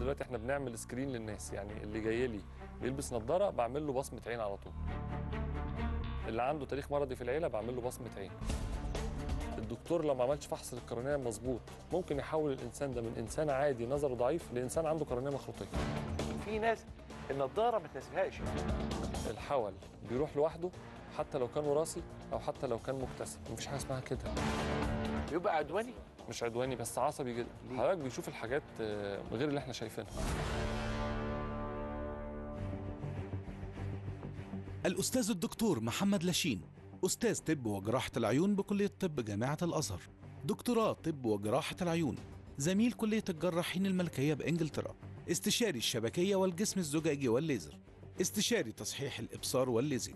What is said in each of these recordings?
دلوقتي احنا بنعمل سكرين للناس يعني اللي جاي لي بيلبس نظاره بعمل له بصمه عين على طول اللي عنده تاريخ مرضي في العيله بعمل له بصمه عين الدكتور لو ما عملش فحص للقرنيه مظبوط ممكن يحول الانسان ده من انسان عادي نظره ضعيف لانسان عنده قرنيه مخروطيه في ناس النضاره ما تناسبهاش الحول بيروح لوحده حتى لو كان وراثي او حتى لو كان مكتسب مفيش حاجه اسمها كده يبقى عدواني مش عدواني بس عصبي جدا حضرتك بيشوف الحاجات آه، غير اللي احنا شايفينها الأستاذ الدكتور محمد لاشين أستاذ طب وجراحة العيون بكلية طب جامعة الأزهر دكتوراه طب وجراحة العيون زميل كلية الجراحين الملكية بإنجلترا استشاري الشبكية والجسم الزجاجي والليزر استشاري تصحيح الإبصار والليزك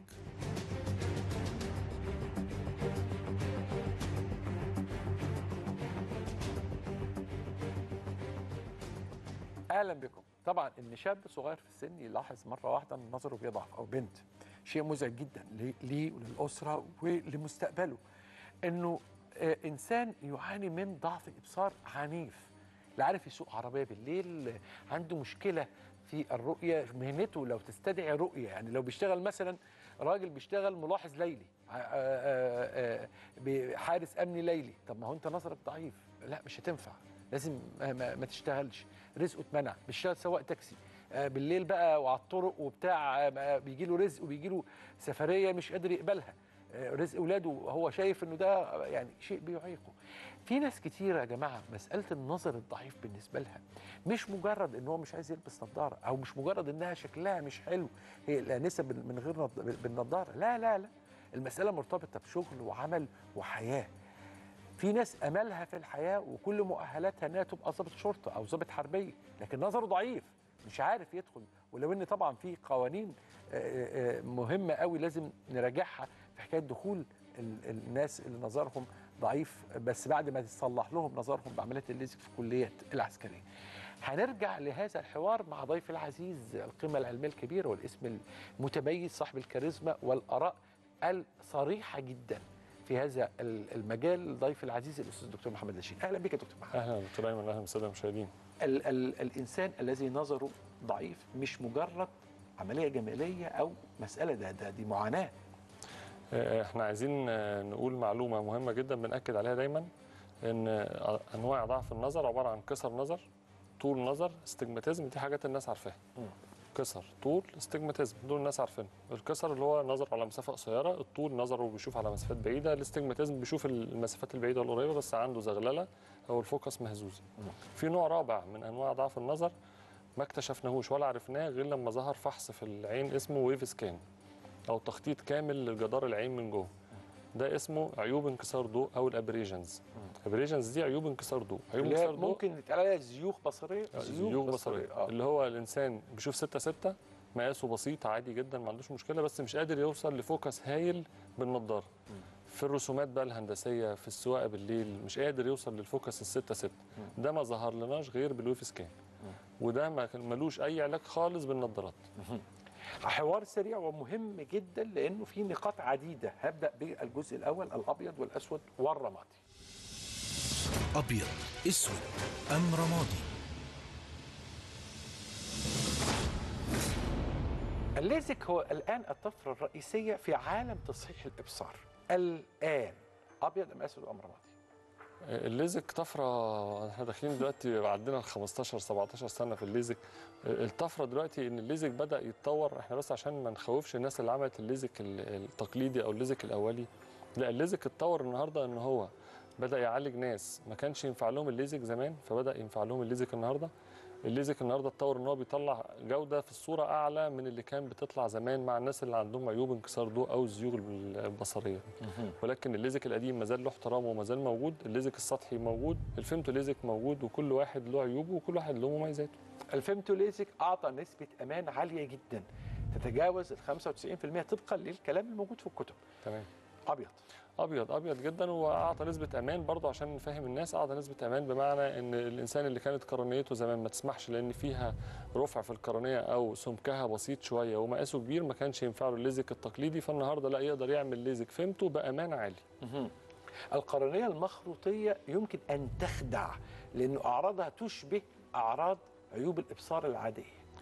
اهلا بكم طبعا ان شاب صغير في السن يلاحظ مره واحده ان نظره بيضعف او بنت شيء مزعج جدا ليه- ليه وللاسره ولمستقبله انه آه، انسان يعاني من ضعف ابصار عنيف لا عارف يسوق عربيه بالليل آه، عنده مشكله في الرؤيه مهنته لو تستدعي رؤيه يعني لو بيشتغل مثلا راجل بيشتغل ملاحظ ليلي ع- آه، آه، آه، حارس امني ليلي طب ما هو انت نظرك ضعيف لا مش هتنفع لازم ما, ما, ما تشتغلش رزقه اتمنع بيشتغل سواق تاكسي آه، بالليل بقى وعلى الطرق وبتاع آه، بيجي له رزق وبيجي له سفريه مش قادر يقبلها آه، رزق اولاده هو شايف انه ده يعني شيء بيعيقه في ناس كتيره يا جماعه مساله النظر الضعيف بالنسبه لها مش مجرد ان هو مش عايز يلبس نظاره او مش مجرد انها شكلها مش حلو هي الانسه بال- من غير نض- بالنظاره لا لا لا المساله مرتبطه بشغل وعمل وحياه في ناس املها في الحياه وكل مؤهلاتها انها تبقى ضابط شرطه او ضابط حربيه لكن نظره ضعيف مش عارف يدخل ولو ان طبعا في قوانين آه، آه، مهمه قوي لازم نراجعها في حكايه دخول ال- الناس اللي نظرهم ضعيف بس بعد ما يصلح لهم نظرهم بعمليات الليزك في الكليات العسكريه. هنرجع لهذا الحوار مع ضيفي العزيز القيمه العلميه الكبيره والاسم المتميز صاحب الكاريزما والاراء الصريحه جدا في هذا ال- المجال ضيف العزيز الاستاذ الدكتور محمد لاشين اهلا بك يا دكتور محمد اهلا دكتور ايمن اهلا بالساده المشاهدين ال ال الانسان الذي نظره ضعيف مش مجرد عمليه جماليه او مساله ده, ده دي معاناه آه، احنا عايزين آه، نقول معلومه مهمه جدا بناكد عليها دايما ان آه، انواع ضعف النظر عباره عن كسر نظر طول نظر استجماتيزم دي حاجات الناس عارفاها كسر طول استجماتيزم دول الناس عارفينهم الكسر اللي هو نظر على مسافه قصيره الطول نظره بيشوف على مسافات بعيده الاستجماتيزم بيشوف المسافات البعيده والقريبه بس عنده زغلله او الفوكس مهزوز في نوع رابع من انواع ضعف النظر ما اكتشفناهوش ولا عرفناه غير لما ظهر فحص في العين اسمه ويف سكان او تخطيط كامل لجدار العين من جوه ده اسمه عيوب انكسار ضوء او الابريجنز الابريجنز دي عيوب انكسار ضوء عيوب اللي هي انكسار ضوء ممكن يتقال عليها زيوخ بصريه زيوخ بصريه آه. اللي هو الانسان بيشوف 6 6 مقاسه بسيط عادي جدا ما عندوش مشكله بس مش قادر يوصل لفوكس هايل بالنضاره في الرسومات بقى الهندسيه في السواقه بالليل مش قادر يوصل للفوكس الستة ستة ده ما ظهر لناش غير بالويف سكان وده ما كان ملوش اي علاج خالص بالنضارات حوار سريع ومهم جدا لانه في نقاط عديده هبدا بالجزء الاول الابيض والاسود والرمادي أبيض أسود أم رمادي الليزك هو الان الطفره الرئيسيه في عالم تصحيح الابصار الان ابيض ام اسود ام رمادي الليزك طفره احنا داخلين دلوقتي عندنا ال 15 17 سنه في الليزك الطفره دلوقتي ان الليزك بدا يتطور احنا بس عشان ما نخوفش الناس اللي عملت الليزك ال- التقليدي او الليزك الاولي لا الليزك اتطور النهارده ان هو بدا يعالج ناس ما كانش ينفع لهم الليزك زمان فبدا ينفع لهم الليزك النهارده الليزك النهارده اتطور ان هو بيطلع جوده في الصوره اعلى من اللي كان بتطلع زمان مع الناس اللي عندهم عيوب انكسار ضوء او الزيوغ البصريه ولكن الليزك القديم ما زال له احترامه وما زال موجود الليزك السطحي موجود الفيمتو ليزك موجود وكل واحد له عيوبه وكل واحد له مميزاته الفيمتو ليزك اعطى نسبه امان عاليه جدا تتجاوز ال 95% طبقا للكلام الموجود في الكتب تمام ابيض ابيض ابيض جدا واعطى نسبه امان برضه عشان نفهم الناس اعطى نسبه امان بمعنى ان الانسان اللي كانت قرنيته زمان ما تسمحش لان فيها رفع في القرنيه او سمكها بسيط شويه ومقاسه كبير ما كانش ينفع له الليزك التقليدي فالنهارده لا يقدر يعمل ليزك فيمتو بامان عالي القرنيه المخروطيه يمكن ان تخدع لانه اعراضها تشبه اعراض عيوب الابصار العاديه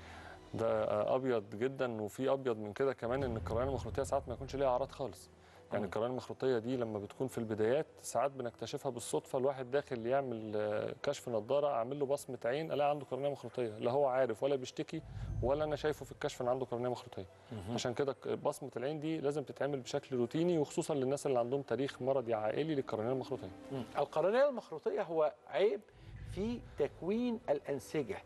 ده آه، ابيض جدا وفي ابيض من كده كمان ان القرنيه المخروطيه ساعات ما يكونش ليها اعراض خالص يعني مم. القرنيه المخروطيه دي لما بتكون في البدايات ساعات بنكتشفها بالصدفه الواحد داخل يعمل آه، كشف نظاره اعمل له بصمه عين الاقي عنده قرنيه مخروطيه لا هو عارف ولا بيشتكي ولا انا شايفه في الكشف ان عنده قرنيه مخروطيه عشان كده ك- بصمه العين دي لازم تتعمل بشكل روتيني وخصوصا للناس اللي عندهم تاريخ مرضي عائلي للقرنيه المخروطيه القرنيه المخروطيه هو عيب في تكوين الانسجه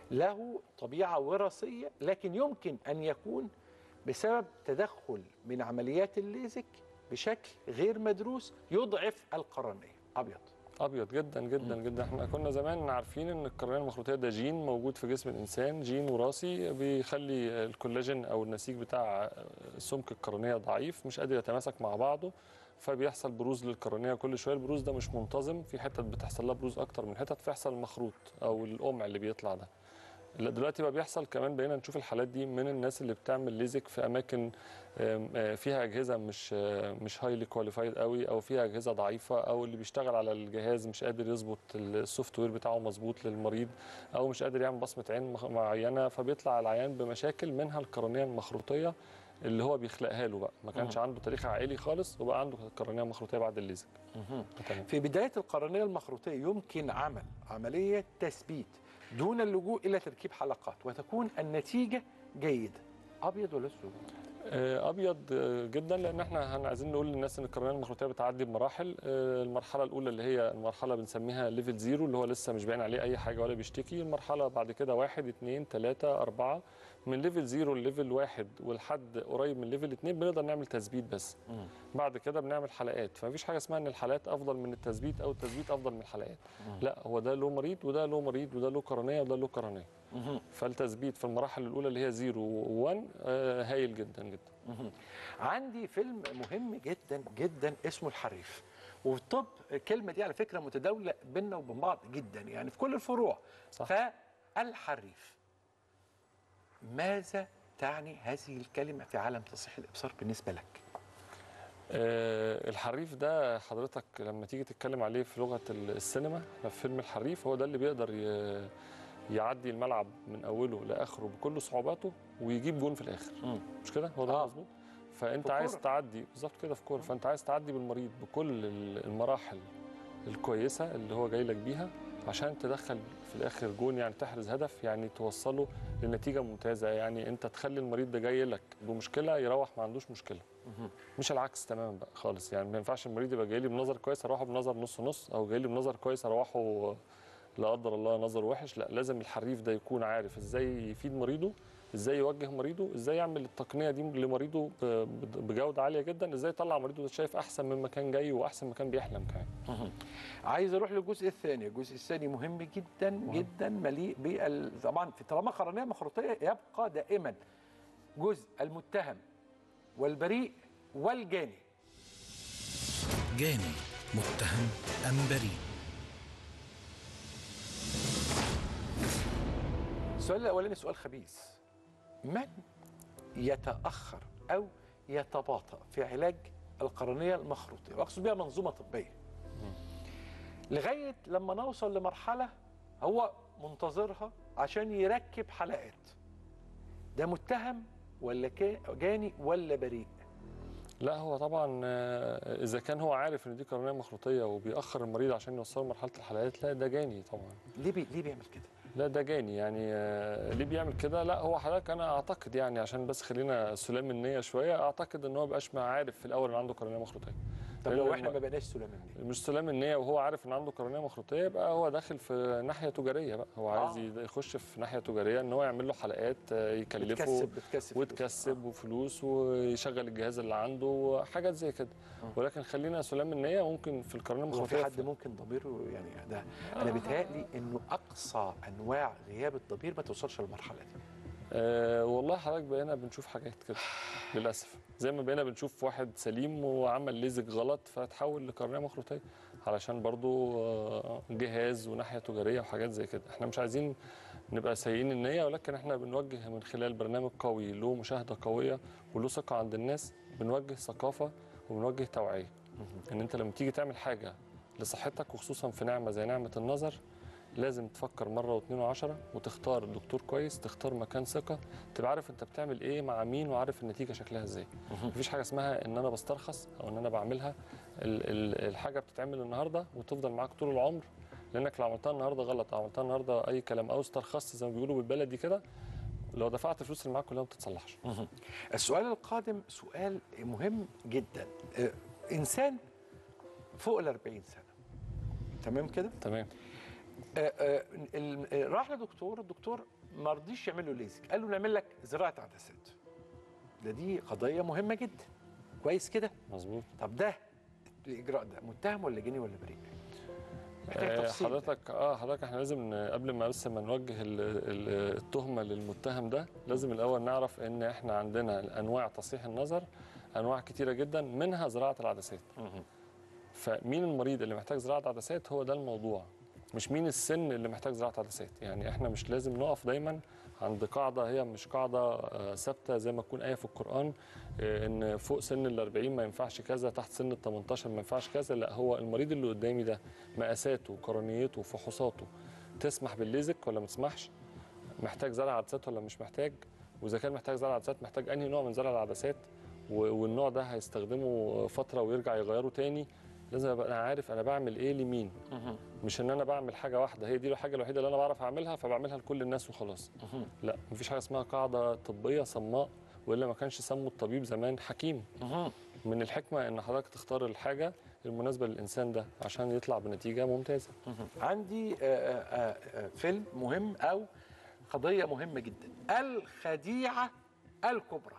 له طبيعه وراثيه لكن يمكن ان يكون بسبب تدخل من عمليات الليزك بشكل غير مدروس يضعف القرنيه ابيض ابيض جدا جدا جدا احنا كنا زمان عارفين ان القرنيه المخروطيه ده جين موجود في جسم الانسان جين وراثي بيخلي الكولاجين او النسيج بتاع سمك القرنيه ضعيف مش قادر يتماسك مع بعضه فبيحصل بروز للقرنيه كل شويه البروز ده مش منتظم في حتت بتحصل لها بروز اكتر من حتت فيحصل مخروط او القمع اللي بيطلع ده لا دلوقتي بقى بيحصل كمان بقينا نشوف الحالات دي من الناس اللي بتعمل ليزك في اماكن آم، آه، فيها اجهزه مش آه، مش هايلي كواليفايد قوي او فيها اجهزه ضعيفه او اللي بيشتغل على الجهاز مش قادر يظبط السوفت وير بتاعه مظبوط للمريض او مش قادر يعمل بصمه عين مخ- معينه فبيطلع العيان بمشاكل منها القرنيه المخروطيه اللي هو بيخلقها له بقى ما كانش عنده تاريخ عائلي خالص وبقى عنده قرنيه مخروطيه بعد الليزك تمام في بدايه القرنيه المخروطيه يمكن عمل عمليه تثبيت دون اللجوء الى تركيب حلقات وتكون النتيجه جيده ابيض ولا اسود آه، ابيض آه، جدا لان احنا هن- عايزين نقول للناس ان القرنيه المخروطيه بتعدي بمراحل آه، المرحله الاولى اللي هي المرحله بنسميها ليفل زيرو اللي هو لسه مش باين عليه اي حاجه ولا بيشتكي المرحله بعد كده واحد اثنين ثلاثه اربعه من ليفل زيرو لليفل واحد ولحد قريب من ليفل اثنين بنقدر نعمل تثبيت بس بعد كده بنعمل حلقات فمفيش حاجه اسمها ان الحلقات افضل من التثبيت او التثبيت افضل من الحلقات لا هو ده له مريض وده له مريض وده له قرنيه وده له قرنيه فالتثبيت في المراحل الاولى اللي هي زيرو و1 هايل جدا جدا عندي فيلم مهم جدا جدا اسمه الحريف وفي الطب الكلمه دي على فكره متداوله بيننا وبين بعض جدا يعني في كل الفروع صح. فالحريف ماذا تعني هذه الكلمه في عالم تصحيح الابصار بالنسبه لك آه، الحريف ده حضرتك لما تيجي تتكلم عليه في لغه السينما في فيلم الحريف هو ده اللي بيقدر ي- يعدي الملعب من اوله لاخره بكل صعوباته ويجيب جون في الاخر مم. مش كده هو ده آه. مظبوط فانت في عايز الكورة. تعدي بالظبط كده في كوره فانت عايز تعدي بالمريض بكل ال- المراحل الكويسه اللي هو جاي لك بيها عشان تدخل في الاخر جون يعني تحرز هدف يعني توصله لنتيجه ممتازه يعني انت تخلي المريض ده جاي لك بمشكله يروح ما عندوش مشكله مش العكس تماما بقى خالص يعني ما ينفعش المريض يبقى جاي لي بنظر كويس اروحه بنظر نص نص او جاي لي بنظر كويس اروحه لا قدر الله نظر وحش لا لازم الحريف ده يكون عارف ازاي يفيد مريضه ازاي يوجه مريضه ازاي يعمل التقنيه دي لمريضه ب- ب- بجوده عاليه جدا ازاي يطلع مريضه ده شايف احسن مما كان جاي واحسن ما كان بيحلم كمان عايز اروح للجزء الثاني الجزء الثاني مهم جدا جدا مليء بال طبعا في طالما قرنيه مخروطيه يبقى دائما جزء المتهم والبريء والجاني جاني متهم أم بريء السؤال الاولاني سؤال خبيث من يتاخر او يتباطا في علاج القرنيه المخروطيه واقصد بها منظومه طبيه لغايه لما نوصل لمرحله هو منتظرها عشان يركب حلقات ده متهم ولا كا- جاني ولا بريء لا هو طبعا آه، اذا كان هو عارف ان دي قرنيه مخروطيه وبيأخر المريض عشان يوصله لمرحله الحلقات لا ده جاني طبعا ليه بي... ليه بيعمل كده لا ده جاني يعني آه، ليه بيعمل كده لا هو حضرتك انا اعتقد يعني عشان بس خلينا سلام النيه شويه اعتقد ان هو بقاش ما عارف في الاول ان عنده قرنيه مخروطيه طب لأن لو لما- احنا ما بقناش سلام النية مش سلام النيه وهو عارف ان عنده قرنيه مخروطيه يبقى هو داخل في ناحيه تجاريه بقى هو عايز آه. يد- يخش في ناحيه تجاريه ان هو يعمل له حلقات آه، يكلفه بتكسب بتكسب فلوس. وتكسب وفلوس ويشغل الجهاز اللي عنده وحاجات زي كده ولكن خلينا سلام النيه ممكن في القرنيه هو المخروطيه في حد ممكن ضميره يعني ده انا بيتهيألي انه اقصى انواع غياب الضمير ما توصلش للمرحله دي أه والله حضرتك بقينا بنشوف حاجات كده للاسف زي ما بقينا بنشوف واحد سليم وعمل ليزك غلط فتحول لقرنيه مخروطيه علشان برضو آه، جهاز وناحيه تجاريه وحاجات زي كده احنا مش عايزين نبقى سيئين النيه ولكن احنا بنوجه من خلال برنامج قوي له مشاهده قويه وله ثقه عند الناس بنوجه ثقافه وبنوجه توعيه ان انت لما تيجي تعمل حاجه لصحتك وخصوصا في نعمه زي نعمه النظر لازم تفكر مره واثنين وعشرة وتختار دكتور كويس تختار مكان ثقه تبقى عارف انت بتعمل ايه مع مين وعارف النتيجه شكلها ازاي مفيش حاجه اسمها ان انا بسترخص او ان انا بعملها ال- ال- الحاجه بتتعمل النهارده وتفضل معاك طول العمر لانك لو عملتها النهارده غلط او عملتها النهارده اي كلام او استرخصت زي ما بيقولوا بالبلدي كده لو دفعت الفلوس اللي معاك كلها ما بتتصلحش السؤال القادم سؤال مهم جدا آه، انسان فوق ال 40 سنه تمام كده تمام آه، آه، ال- آه، راح لدكتور الدكتور ما رضيش يعمل له ليزك قال له نعمل لك زراعه عدسات ده دي قضيه مهمه جدا كويس كده مظبوط طب ده الاجراء ده متهم ولا جني ولا بريء محتاج آه، تفصيل ده. حضرتك اه حضرتك احنا لازم ن- قبل ما بس ما نوجه ال- ال- التهمه للمتهم ده لازم الاول نعرف ان احنا عندنا انواع تصحيح النظر انواع كتيره جدا منها زراعه العدسات فمين المريض اللي محتاج زراعه عدسات هو ده الموضوع مش مين السن اللي محتاج زراعه عدسات يعني احنا مش لازم نقف دايما عند قاعده هي مش قاعده آه، ثابته زي ما تكون ايه في القران آه، ان فوق سن ال 40 ما ينفعش كذا تحت سن ال 18 ما ينفعش كذا لا هو المريض اللي قدامي ده مقاساته قرنيته فحوصاته تسمح بالليزك ولا ما تسمحش محتاج زرع عدسات ولا مش محتاج واذا كان محتاج زرع عدسات محتاج انهي نوع من زرع العدسات و- والنوع ده هيستخدمه فتره ويرجع يغيره تاني لازم ابقى انا عارف انا بعمل ايه لمين مش ان انا بعمل حاجه واحده هي دي الحاجه الوحيده اللي انا بعرف اعملها فبعملها لكل الناس وخلاص لا مفيش حاجه اسمها قاعده طبيه صماء والا ما كانش سموا الطبيب زمان حكيم من الحكمه ان حضرتك تختار الحاجه المناسبه للانسان ده عشان يطلع بنتيجه ممتازه عندي آه، آه، آه، فيلم مهم او قضيه مهمه جدا الخديعه الكبرى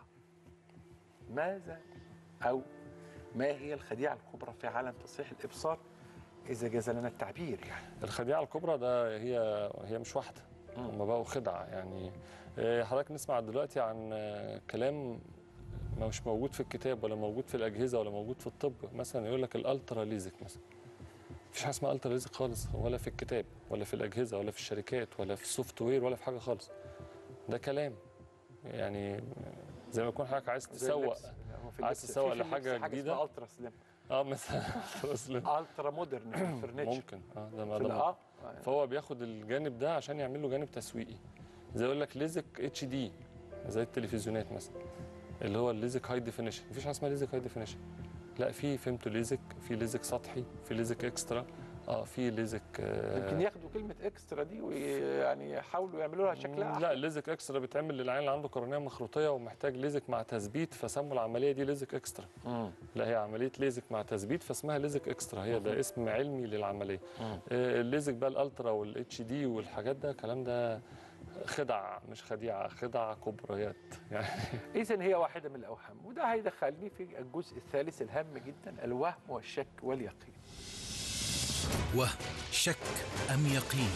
ماذا او ما هي الخديعه الكبرى في عالم تصحيح الابصار اذا جاز لنا التعبير يعني الخديعه الكبرى ده هي هي مش واحده هم بقوا خدعه يعني آه، حضرتك نسمع دلوقتي عن آه، كلام مش موجود في الكتاب ولا موجود في الاجهزه ولا موجود في الطب مثلا يقول لك الالترا ليزك مثلا مفيش حاجه اسمها الترا ليزك خالص ولا في الكتاب ولا في الاجهزه ولا في الشركات ولا في السوفت وير ولا في حاجه خالص ده كلام يعني زي ما يكون حضرتك عايز زي تسوق اللبس. هو في عايز اللبس- تسوق في- في لحاجة اللبس حاجه جديدة. اسمها الترا سليم اه مثلا أصل- الترا مودرن في الفرنتشر ممكن اه ده ما في ده ال- ممكن. اه فهو بياخد الجانب ده عشان يعمل له جانب تسويقي زي يقول لك ليزك اتش دي زي التلفزيونات مثلا اللي هو الليزك هاي ديفينيشن مفيش حاجه اسمها ليزك هاي ديفينيشن لا في فهمتوا ليزك في ليزك سطحي في ليزك اكسترا اه في ليزك آه يمكن ياخدوا كلمه اكسترا دي ويعني يحاولوا يعملوا لها شكلها لا الليزك اكسترا بيتعمل للعين اللي عنده قرنيه مخروطيه ومحتاج ليزك مع تثبيت فسموا العمليه دي ليزك اكسترا مم. لا هي عمليه ليزك مع تثبيت فاسمها ليزك اكسترا هي ده اسم علمي للعمليه مم. آه، الليزك بقى الالترا والاتش دي والحاجات ده الكلام ده خدع مش خديعه خدع كبريات يعني اذا هي واحده من الاوهام وده هيدخلني في الجزء الثالث الهام جدا الوهم والشك واليقين وهم شك أم يقين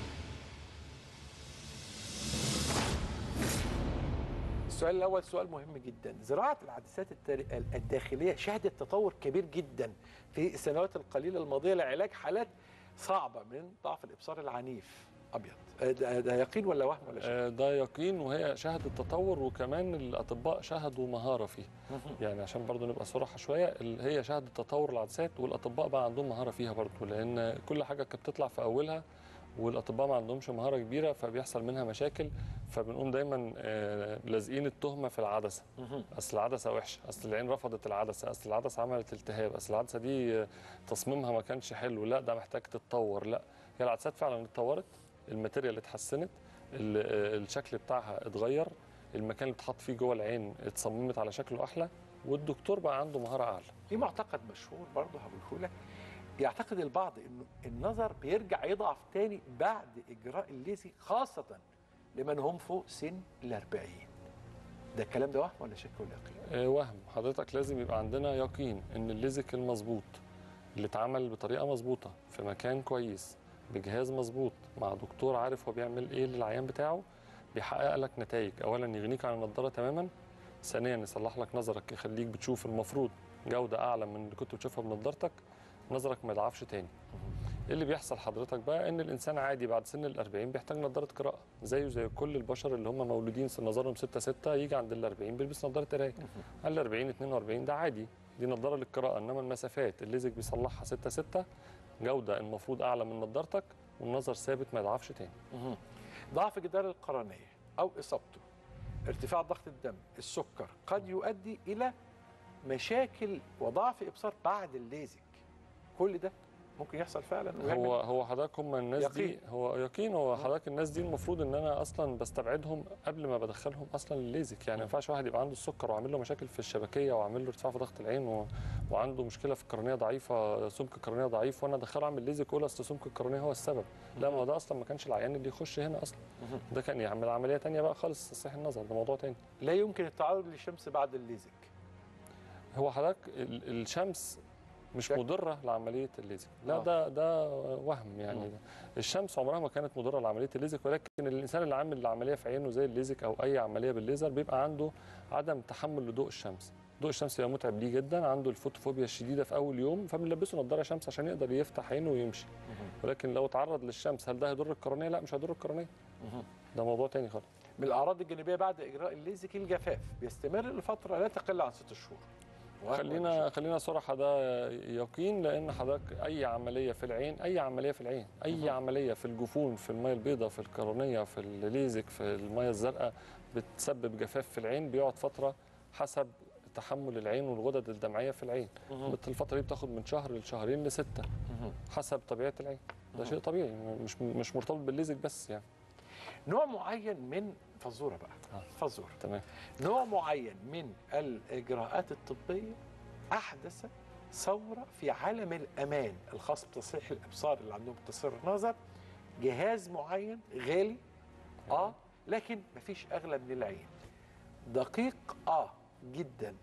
السؤال الاول سؤال مهم جدا زراعه العدسات التاري- الداخليه شهدت تطور كبير جدا في السنوات القليله الماضيه لعلاج حالات صعبه من ضعف الابصار العنيف ابيض آه، ده, ده يقين ولا وهم ولا شك آه، ده يقين وهي شهدت تطور وكمان الاطباء شهدوا مهاره فيه يعني عشان برضو نبقى صراحه شويه ال- هي شهدت تطور العدسات والاطباء بقى عندهم مهاره فيها برضو لان كل حاجه كانت بتطلع في اولها والاطباء ما عندهمش مهاره كبيره فبيحصل منها مشاكل فبنقوم دايما آه، لازقين التهمه في العدسه اصل العدسه وحشه اصل العين رفضت العدسه اصل العدسه عملت التهاب اصل العدسه دي آه، تصميمها ما كانش حلو لا ده محتاج تتطور لا هي العدسات فعلا اتطورت الماتيريال اتحسنت ال- آه، الشكل بتاعها اتغير المكان اللي اتحط فيه جوه العين اتصممت على شكله احلى والدكتور بقى عنده مهاره اعلى في معتقد مشهور برضه هقوله لك يعتقد البعض انه النظر بيرجع يضعف تاني بعد اجراء الليزي خاصه لمن هم فوق سن ال 40 ده الكلام ده وهم ولا شك ولا يقين؟ آه، وهم حضرتك لازم يبقى عندنا يقين ان الليزك المظبوط اللي اتعمل بطريقه مظبوطه في مكان كويس بجهاز مظبوط مع دكتور عارف هو بيعمل ايه للعيان بتاعه بيحقق لك نتائج اولا يغنيك عن النضاره تماما ثانيا يصلح لك نظرك يخليك بتشوف المفروض جوده اعلى من اللي كنت بتشوفها بنضارتك نظرك ما يضعفش تاني ايه اللي بيحصل حضرتك بقى ان الانسان عادي بعد سن ال 40 بيحتاج نظاره قراءه زيه زي كل البشر اللي هم مولودين سن نظرهم 6 6 يجي عند ال 40 بيلبس نظاره قرايه ال 40 42 ده عادي دي نظاره للقراءه انما المسافات الليزك بيصلحها 6 6 جوده المفروض اعلى من نظارتك والنظر ثابت ما يضعفش تاني ضعف جدار القرنيه او اصابته ارتفاع ضغط الدم السكر قد يؤدي الى مشاكل وضعف ابصار بعد الليزك كل ده ممكن يحصل فعلا ويعمل هو هو حضرتك هم الناس دي يقين. هو يقين هو حضرتك الناس دي المفروض ان انا اصلا بستبعدهم قبل ما بدخلهم اصلا الليزك يعني ما ينفعش واحد يبقى عنده السكر وعامل له مشاكل في الشبكيه وعامل له ارتفاع في ضغط العين و... وعنده مشكله في القرنيه ضعيفه سمك القرنيه ضعيف وانا ادخله اعمل ليزك اقول اصل سمك القرنيه هو السبب لا ما هو ده اصلا ما كانش العيان اللي يخش هنا اصلا ده كان يعمل عمليه تانية بقى خالص تصحيح النظر ده موضوع تاني لا يمكن التعرض للشمس بعد الليزك هو حضرتك ال- الشمس مش شك. مضره لعمليه الليزك لا آه. ده ده وهم يعني مم. الشمس عمرها ما كانت مضره لعمليه الليزك ولكن الانسان اللي عامل العمليه في عينه زي الليزك او اي عمليه بالليزر بيبقى عنده عدم تحمل لضوء الشمس ضوء الشمس بيبقى متعب ليه جدا عنده الفوتوفوبيا الشديده في اول يوم فبنلبسه نظاره شمس عشان يقدر يفتح عينه ويمشي ولكن لو تعرض للشمس هل ده هيضر القرنيه لا مش هيضر القرنيه ده موضوع تاني خالص من الاعراض الجانبيه بعد اجراء الليزك الجفاف بيستمر لفتره لا تقل عن ست شهور خلينا خلينا صراحه ده يقين لان حضرتك اي عمليه في العين اي عمليه في العين اي مهم. عمليه في الجفون في الميه البيضاء في القرنيه في الليزك في الميه الزرقاء بتسبب جفاف في العين بيقعد فتره حسب تحمل العين والغدد الدمعيه في العين الفتره دي بتاخد من شهر لشهرين لسته حسب طبيعه العين ده مهم. شيء طبيعي مش مش مرتبط بالليزك بس يعني نوع معين من فزوره بقى آه. فزوره تمام نوع معين من الاجراءات الطبيه احدث ثوره في عالم الامان الخاص بتصحيح الابصار اللي عندهم تصير نظر جهاز معين غالي اه لكن مفيش اغلى من العين دقيق اه جدا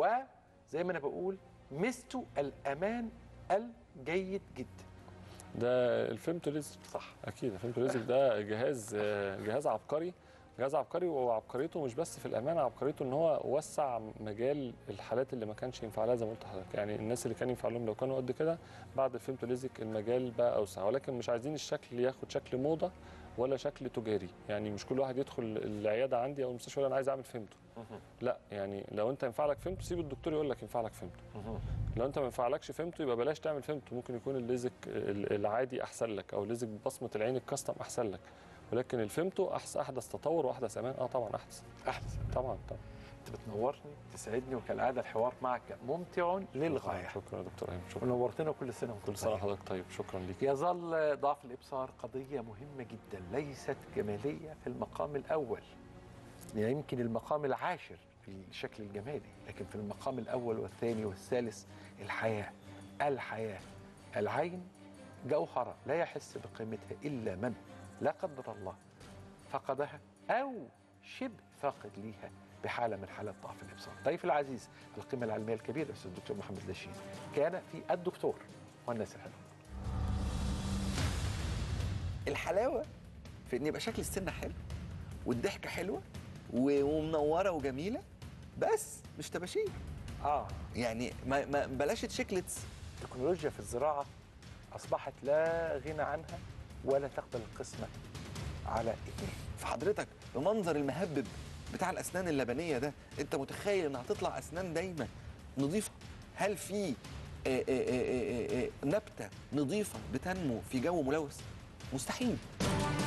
وزي ما انا بقول ميزته الامان الجيد جدا ده الفيمتو ليزك صح اكيد الفيمتو ليزك ده جهاز جهاز عبقري جهاز عبقري وعبقريته مش بس في الامان عبقريته ان هو وسع مجال الحالات اللي ما كانش ينفع لها زي ما قلت لحضرتك يعني الناس اللي كان ينفع لهم لو كانوا قد كده بعد الفيمتو ليزك المجال بقى اوسع ولكن مش عايزين الشكل ياخد شكل موضه ولا شكل تجاري يعني مش كل واحد يدخل العياده عندي او المستشفى يقول انا عايز اعمل فيمتو لا يعني لو انت ينفع لك فيمتو سيب الدكتور يقول لك ينفع لك فيمتو لو انت ما ينفعلكش فيمتو يبقى بلاش تعمل فيمتو ممكن يكون الليزك ال- العادي احسن لك او الليزك ببصمه العين الكاستم احسن لك ولكن الفيمتو احسن احدث تطور واحدث امان اه طبعا احدث احسن طبعا طبعا انت بتنورني تسعدني وكالعاده الحوار معك ممتع للغايه شكرا يا دكتور ايمن شكرا ونورتنا كل سنه وانت كل سنه طيب. وحضرتك طيب شكرا ليك يظل ضعف الابصار قضيه مهمه جدا ليست جماليه في المقام الاول يعني يمكن المقام العاشر في الشكل الجمالي لكن في المقام الاول والثاني والثالث الحياه الحياه العين جوهره لا يحس بقيمتها الا من لا قدر الله فقدها او شبه فاقد ليها بحاله من حالات ضعف الابصار. ضيف العزيز القيمه العلميه الكبيره الاستاذ الدكتور محمد لاشين كان في الدكتور والناس الحلوه. الحلاوه في ان يبقى شكل السنه حلو والضحكه حلوه و- ومنوره وجميله بس مش تباشير اه يعني ما, ما بلاش تشيكلتس التكنولوجيا في الزراعه اصبحت لا غنى عنها ولا تقبل القسمه على اثنين. فحضرتك بمنظر المهبب بتاع الاسنان اللبنيه ده انت متخيل ان هتطلع اسنان دايما نظيفه هل في آه، آه، آه، آه، آه، نبته نظيفه بتنمو في جو ملوث مستحيل